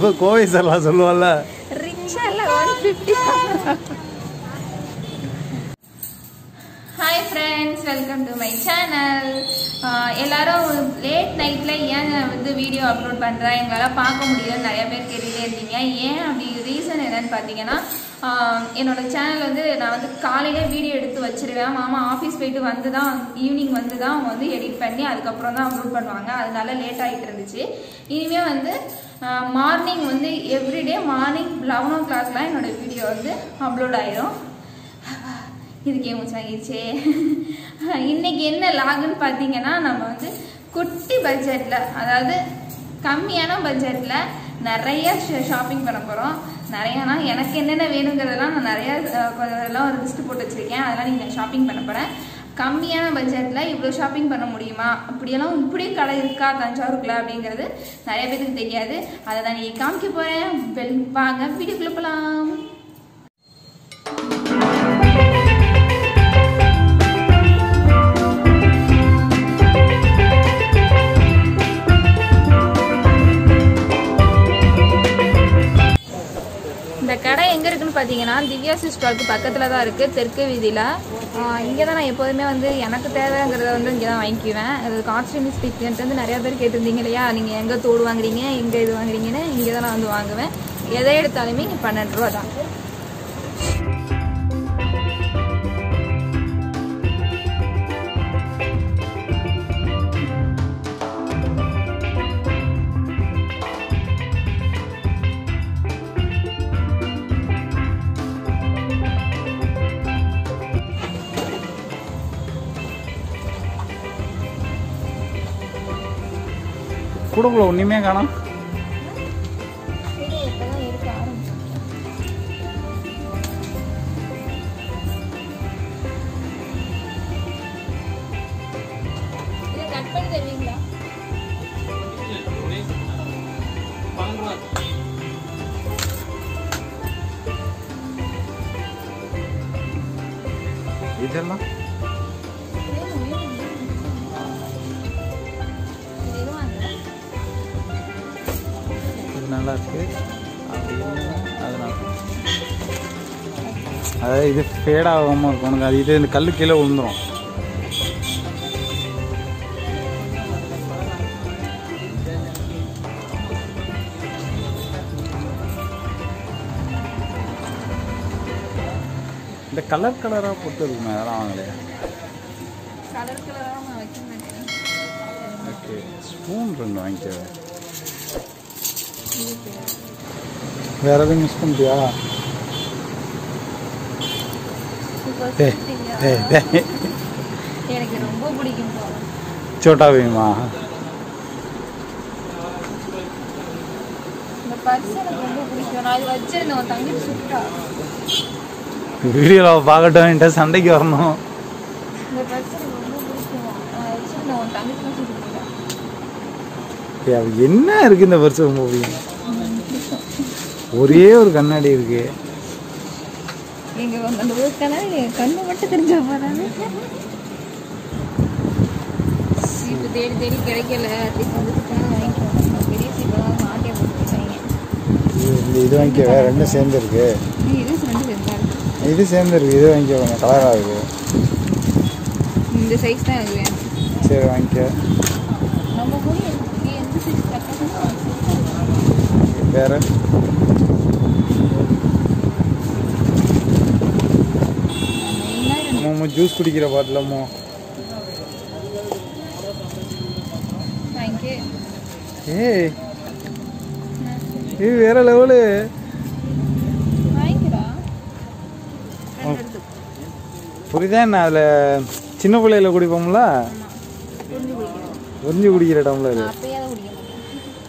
கோ- கோவை சார்லாம் சொல்லுவாள்ல ரிச்சா இல்ல one fifty hi friends welcome to my channel எல்லாரும் லேட் நைட்டில் ஏன் வந்து வீடியோ அப்லோட் பண்ணுறேன் எங்களால் பார்க்க முடியலன்னு நிறைய பேர் கேட்டுகிட்டே இருந்தீங்க ஏன் அப்படி ரீசன் என்னன்னு பார்த்தீங்கன்னா ஆஹ் என்னோட சேனல் வந்து நான் வந்து காலையிலே வீடியோ எடுத்து வச்சிருவேன் மாமா ஆஃபீஸ் போயிட்டு வந்து தான் ஈவினிங் வந்து தான் அவங்க வந்து எடிட் பண்ணி அதுக்கப்புறம் தான் அப்லோட் பண்ணுவாங்க அதனால லேட் ஆகிட்டு இருந்துச்சு இனிமே வந்து மார்னிங் வந்து எவ்ரிடே மார்னிங் லெவன் ஓ கிளாக்லாம் என்னோட வீடியோ வந்து அப்லோட் ஆயிரும் இதுக்கே மூச்சாகிடுச்சே இன்னைக்கு என்ன லாகுன்னு பார்த்தீங்கன்னா நம்ம வந்து குட்டி பட்ஜெட்டில் அதாவது கம்மியான பட்ஜெட்டில் நிறைய ஷாப்பிங் பண்ண போகிறோம் நிறையானா எனக்கு என்னென்ன வேணுங்கிறதெல்லாம் நான் நிறைய அஹ், கொஞ்சம் எல்லாம் ஒரு லிஸ்ட் போட்டு வச்சுருக்கேன் அதெல்லாம் நீங்கள் ஷாப்பிங் பண்ண போகிறேன் கம்மியான பட்ஜெட்டில் இவ்வளோ ஷாப்பிங் பண்ண முடியுமா அப்படியெல்லாம் இப்படி கடை இருக்கா தஞ்சாவூருக்குள்ள அப்படிங்கிறது நிறைய பேருக்கு தெரியாது அதை நான் நீ காமிக்க போகிறேன் வெல் வாங்க வீடியோக்குள்ளே போகலாம் இந்த கடை எங்கே இருக்குன்னு பார்த்தீங்கன்னா திவ்யா ஸ்டாலுக்கு பக்கத்தில் தான் இருக்குது தெற்கு வீதியில் இங்கே தான் நான் எப்போதுமே வந்து எனக்கு தேவைங்கிறத வந்து இங்கே தான் வாங்கிக்குவேன் அது காஸ்டியூம் ஸ்டிக்ன்ட்டு வந்து நிறையா பேர் கேட்டிருந்தீங்க இல்லையா நீங்கள் எங்கே தோடு வாங்குறீங்க எங்கே இது வாங்குறீங்கன்னு இங்கே தான் நான் வந்து வாங்குவேன் எதை எடுத்தாலுமே இங்கே பன்னெண்டு ரூபா தான் கூடக்குள்ள ஒன்றுமே காணோம் கட் பண்ணி தருவீங்களா இதெல்லாம் இது நல்லா இருக்கு அப்படின்னு அதனால அதாவது இது ஃபேட் ஆகாமல் இருக்கும் உனக்கு அது இது இந்த கல்லு கீழே விழுந்துரும் இந்த கலர் கலராக போட்டு இருக்குமே அதெல்லாம் வாங்கலையா கலர் கலராக நான் வைக்க மாட்டேன் ஓகே ஸ்பூன் ரெண்டு வாங்கிக்க வேற எதுவும் மிஸ் பண்ணிட்டியா ஏய் ஏய் டேய். எனக்கு ரொம்ப பிடிக்கும் போல சோட்டா பீமா இந்த பர்ஸ் எனக்கு ரொம்ப பிடிக்கும் நான் இது வச்சிருந்தேன் உன் தங்கச்சி சுட்டா வீடியோவில் பார்க்கட்டும் என்கிட்ட சண்டைக்கு வரணும் இந்த பர்ஸ் எனக்கு ரொம்ப பிடிக்கும் நான் வச்சிருந்தேன் உன் தங்கச்சி தான் சுட்டு போட்டா ஏய், அது என்ன இருக்கு இந்த வருஷம் மூவி ஒரே ஒரு கண்ணாடி இருக்கு எங்க அந்த ஒரு கண்ணாடி கண்ணு மட்டும் தெரிஞ்சா போறாங்க சீப்பு தேடி தேடி கிடைக்கல அட்லீஸ்ட் வந்து சீப்பாக வாங்கிக்கோ பெரிய சீப்பெல்லாம் மாட்டிய போட்டுருக்காங்க இது- இந்த இது வாங்கிக்க வேற ரெண்டும் சேர்ந்து இருக்கு இது ரெண்டு இருந்தா இருக்கு இது சேர்ந்து இருக்கு இது வாங்கிக்க கொஞ்சம் கலராக இருக்கு இந்த சைஸ் தான் எனக்கு வேணும் சரி வாங்கிக்க நம்ம போய் இங்க எந்த சைஸ் கரெக்டாக வேற அம்மா ஜூஸ் குடிக்கிற பாட்டிலம்மோ தேங்க்யூ ஏய் இது வேற லெவலு வாங்கிக்கிறா புரியுதா என்ன அதில் சின்ன பிள்ளையில குடிப்போம்ல புரிஞ்சு குடிக்கிறேன் உறிஞ்சி குடிக்கிற டம்ளர் நான் அப்பயே அதை குடிக்க மாட்டேன்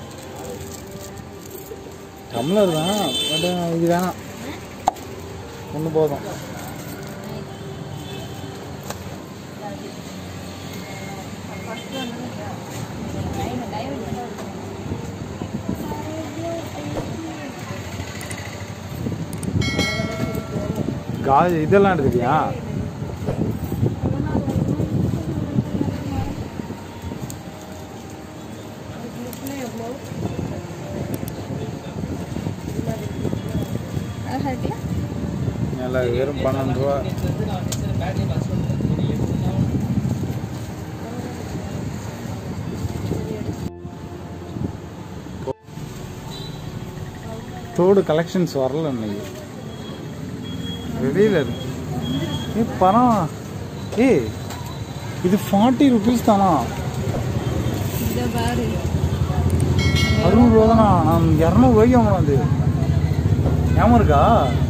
டம்ளர் தான் பட் இது வேணாம் ஒன்று போதும் ஃபர்ஸ்ட் வந்து டைம் டைம் கா இதெல்லாம் எடுத்துட்டியா அழகா இருக்குல்ல நல்லா வெறும் பன்னெண்டு ரூபா தோடு கலெக்ஷன்ஸ் வரல இன்னைக்கு வெளியில இருக்கு ஏ பணம் ஏ இது ஃபார்ட்டி ருபீஸ் தானா இதை பாரு அறுநூறு ரூபா தானா நான் இரநூறுவாய்க்கு வாங்கலாம் அது ஞாபகம் இருக்கா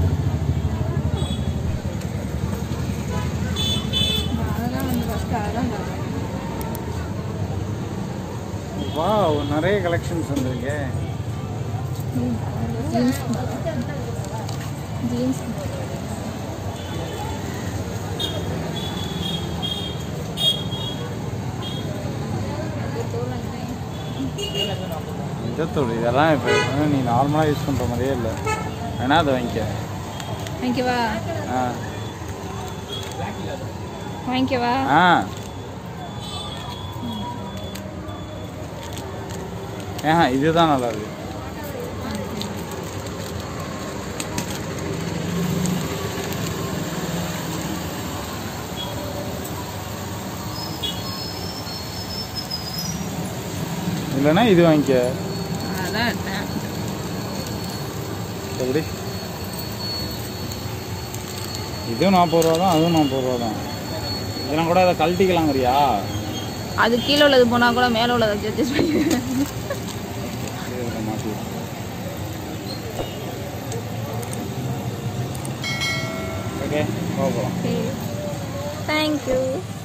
அதெல்லாம் வந்து ஃபஸ்ட்டு அதான் வா நிறைய கலெக்ஷன்ஸ் வந்திருக்கு ஜீன்ஸ் ஜீன்ஸ் இந்த தோடு இதெல்லாம் இப்போ நீ நார்மலாக யூஸ் பண்ணுற மாதிரியே இல்லை வேணா அதை வாங்கிக்க வாங்கிக்கவா ஆ வாங்கிக்கவா ஆ ஏஹா இதுதான் நல்லா இருக்கு இல்லைன்னா இது வாங்கிக்க அதான் எடுத்தேன் எப்படி இதுவும் நாற்பது ரூபா தான் அதுவும் நாற்பது ரூபா தான் இதெல்லாம் கூட அதை கழட்டிக்கலாங்கிறியா அது கீழே உள்ளது போனால் கூட மேலே உள்ளதை அட்ஜஸ்ட் பண்ணிக்கிறேன் இதில் மாற்றி ஓகே போகலாம் தேங்க்யூ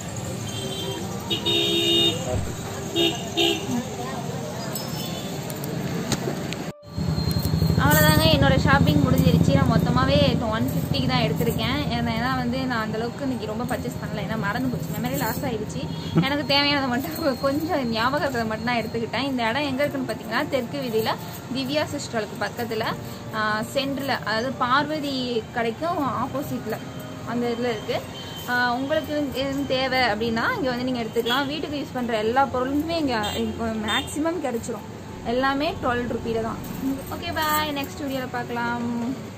அவ்வளோதாங்க என்னோட ஷாப்பிங் முடிஞ்சிருச்சு நான் மொத்தமாகவே ஒன் ஃபிஃப்டிக்கு தான் எடுத்திருக்கேன் ஏன்னா ஏன்னா வந்து நான் அந்த அளவுக்கு இன்னைக்கு ரொம்ப பர்ச்சேஸ் பண்ணல ஏன்னா மறந்து போச்சு மெமரி லாஸ் ஆயிடுச்சு எனக்கு தேவையானதை மட்டும் கொஞ்சம் ஞாபகம் இருக்கிறத மட்டும் தான் எடுத்துக்கிட்டேன் இந்த இடம் எங்கே இருக்குன்னு பார்த்தீங்கன்னா தெற்கு வீதியில் திவ்யா சிஸ்டருக்கு பக்கத்தில் சென்டரில் அதாவது பார்வதி கடைக்கும் ஆப்போசிட்டில் அந்த இதில் இருக்குது உங்களுக்கு எதுவும் தேவை அப்படின்னா இங்கே வந்து நீங்கள் எடுத்துக்கலாம் வீட்டுக்கு யூஸ் பண்ணுற எல்லா பொருளுமே இங்கே இப்போ மேக்ஸிமம் கிடைச்சிரும் எல்லாமே டுவெல் ருபீல தான் ஓகே பாய் நெக்ஸ்ட் வீடியோவில் பார்க்கலாம்